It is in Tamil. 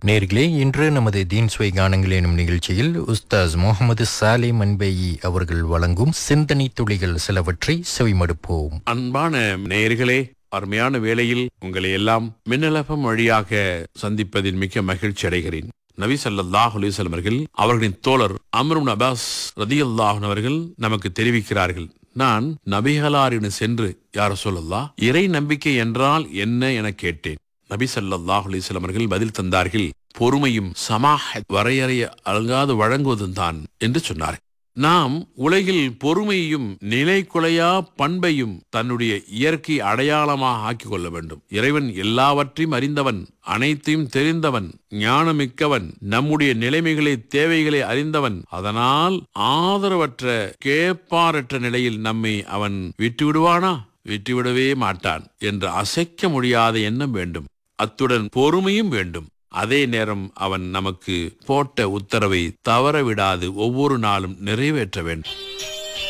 நேர்களே இன்று நமது தீன் சுவை கானங்கள் எனும் நிகழ்ச்சியில் உஸ்தாஸ் முகமது சாலே மன்பேயி அவர்கள் வழங்கும் சிந்தனை துளிகள் சிலவற்றை செவிமடுப்போம் அன்பான நேயர்களே அருமையான வேளையில் உங்களை எல்லாம் மின்னலப்பம் வழியாக சந்திப்பதில் மிக்க மகிழ்ச்சி அடைகிறேன் நபி ஸல்லல்லாஹு அலைஹி வஸல்லம் அவர்கள் அவர்களின் தோழர் அம்ருன் அபாஸ் ரதியல்லாஹு அவர்கள் நமக்கு தெரிவிக்கிறார்கள் நான் நபிகளாரிடம் சென்று யார சொல்லல்லா இறை நம்பிக்கை என்றால் என்ன என கேட்டேன் நபி ஸல்லல்லாஹு அலைஹி வஸல்லம் அவர்கள் பதில் தந்தார்கள் பொறுமையும் சமாஹ வரையறைய அலங்காது வழங்குவதும் தான் என்று சொன்னார் நாம் உலகில் பொறுமையையும் நிலைக்குலையா பண்பையும் தன்னுடைய இயற்கை அடையாளமாக ஆக்கிக் கொள்ள வேண்டும் இறைவன் எல்லாவற்றையும் அறிந்தவன் அனைத்தையும் தெரிந்தவன் ஞானமிக்கவன் நம்முடைய நிலைமைகளை தேவைகளை அறிந்தவன் அதனால் ஆதரவற்ற கேப்பாரற்ற நிலையில் நம்மை அவன் விட்டுவிடுவானா விட்டுவிடவே மாட்டான் என்று அசைக்க முடியாத எண்ணம் வேண்டும் அத்துடன் பொறுமையும் வேண்டும் அதே நேரம் அவன் நமக்கு போட்ட உத்தரவை தவறவிடாது ஒவ்வொரு நாளும் நிறைவேற்ற வேண்டும்